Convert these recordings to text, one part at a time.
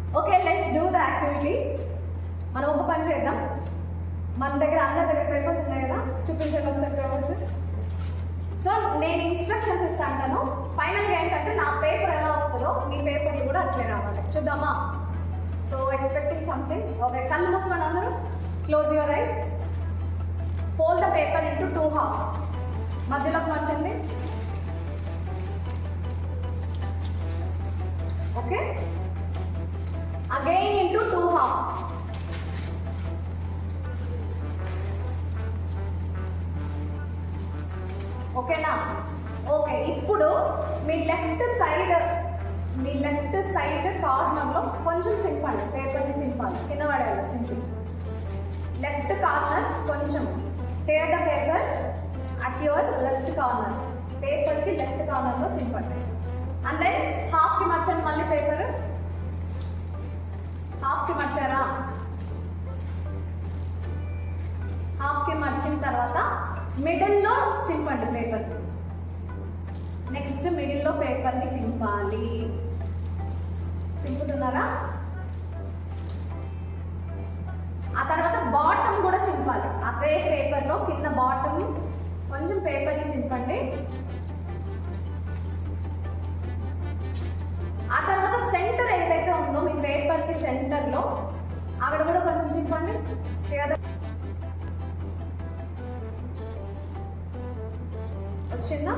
okay let's do the activity మనం ఒక పని చేద్దాం మన దగ్గర అందరి దగ్గర పేపర్స్ ఉన్నాయి కదా చూపించండి ఒకసారి పేపర్స్ సో నేను ఇన్స్ట్రక్షన్స్ ఇస్తా అంటాను ఫైనల్గా ఏంటంటే నా పేపర్ ఎలా వస్తుందో మీ పేపర్లు కూడా అట్లే రావాలి చూద్దామా సో ఎక్స్పెక్టింగ్ సంథింగ్ ఓకే కళ్ళు మూసుకోండి అందరూ close your eyes fold the paper into two halves మధ్యలోకి మార్చండి okay again into two half ఓకేనా ఓకే ఇప్పుడు మీ లెఫ్ట్ సైడ్ మీ లెఫ్ట్ సైడ్ కార్నర్లో కొంచెం చింపండి పేపర్ని చింపాలి కింద పడేయాలి చింపి లెఫ్ట్ కార్నర్ కొంచెం tear the paper at your left corner పేపర్కి లెఫ్ట్ కార్నర్లో చింపండి అండ్ దెన్ హాఫ్కి మర్చండి మళ్ళీ పేపర్ హాఫ్కి మర్చారా హాఫ్కి మర్చిన తర్వాత మిడిల్లో చింపండి పేపర్ నెక్స్ట్ మిడిల్లో పేపర్ని చింపాలి చింపుతున్నారా ఆ తర్వాత బాటమ్ కూడా చింపాలి అదే పేపర్లో కింద బాటమ్ కొంచెం పేపర్ని చింపండి ఆ తర్వాత సెంటర్ ఏదైతే ఉందో మీ పేపర్కి సెంటర్లో అక్కడ కూడా కొంచెం చింపండి లేదా వచ్చిందా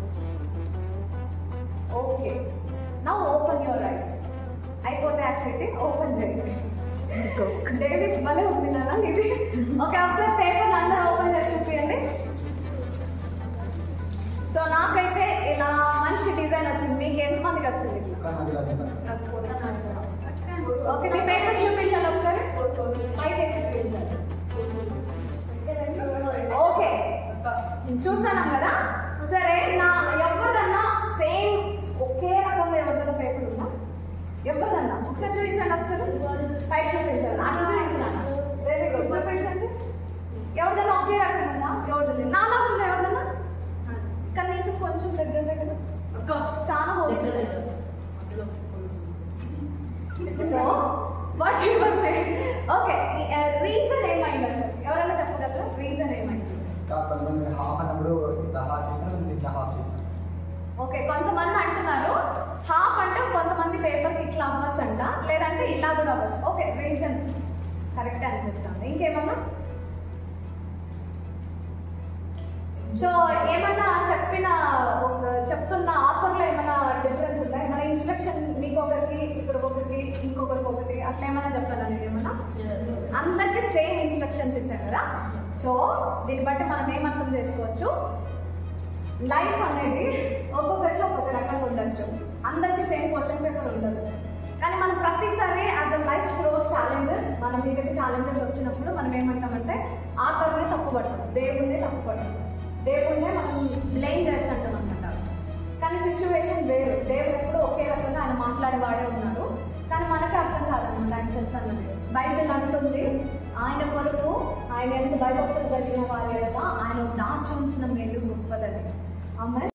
ఓకే నా ఓపెన్ యువర్ ఐస్ అయిపోతే యాక్టివిటీ ఓపెన్ చేయండి డేవిస్ భలే ఉంది నాన్న ఇది ఓకే ఒకసారి పేపర్ అందరూ ఓపెన్ చేసి చూపించండి సో నాకైతే ఇలా మంచి డిజైన్ వచ్చింది మీకు ఎంతమందికి వచ్చింది ఓకే మీ పేపర్ చూపించండి ఒకసారి పైకి ఎత్తి చూపించండి ఓకే చూస్తున్నాం కదా సరే నా ఎవరిదన్నా సేమ్ ఒకే రకంగా ఎవరిదన్నా పేపర్ ఉందా ఎవరిదన్నా ఒకసారి చూపించండి ఒకసారి పైకి చూపించండి అటు చూపించండి వెరీ గుడ్ చూపించండి ఎవరిదన్నా ఒకే రకం ఉందా ఎవరిది నాలా ఉందా ఎవరిదన్నా కనీసం కొంచెం దగ్గర దగ్గర చాలా holes so what your okay reason ఏమైంది ఎవరైనా చెప్పగలరా రీజన్ ఏమైంది కొంతమంది హాఫ్ అన్నప్పుడు ఇంత హాఫ్ చేసిన ఇంత హాఫ్ చేసిన ఓకే కొంతమంది అంటున్నారు హాఫ్ అంటే కొంతమంది పేపర్కి ఇట్లా అవ్వచ్చు అంట లేదంటే ఇలా కూడా అవ్వచ్చు ఓకే రీజన్ కరెక్ట్ అనిపిస్తుంది ఇంకేమన్నా సో ఏమన్నా చెప్పిన ఒక చెప్తున్న ఆఫర్లో ఏమైనా డిఫరెన్స్ ఉందా ఏమైనా ఇన్స్ట్రక్షన్ మీకు ఒకరికి ఇక్కడ ఒకరికి ఇంకొకరికి ఒకటి అట్లా ఏమైనా చెప్పాలా నేను ఏమన్నా అందరికి సేమ్ ఇన్స్ట్రక్షన్స్ ఇచ్చాను కదా సో దీన్ని బట్టి మనం ఏమర్థం చేసుకోవచ్చు లైఫ్ అనేది ఒక్కొక్కరికి ఒక్కొక్క రకంగా ఉండొచ్చు అందరికి సేమ్ క్వశ్చన్ పేపర్ ఉండదు కానీ మనం ప్రతిసారి as a life cross challenges మన మీదకి ఛాలెంజెస్ వచ్చినప్పుడు మనం ఏమంటామంటే ఆటర్నే తప్పు పడతాం దేవుణ్ణే తప్పు పడతాం దేవుణ్ణే మనం బ్లేమ్ చేస్తుంటాం అనమాట కానీ సిచ్యువేషన్ వేరు దేవుడు ఎప్పుడు ఒకే రకంగా ఆయన మాట్లాడే వాడే ఉన్నాడు కానీ మనకి అర్థం కాదనమాట ఆయన చెప్తాను బైబిల్ అంటుంది ఆయన కొరకు ఆయన ఎంత భయభక్తులు కలిగిన వారి ఆయన దాచి ఉంచిన మేలు గొప్పదని ఆమె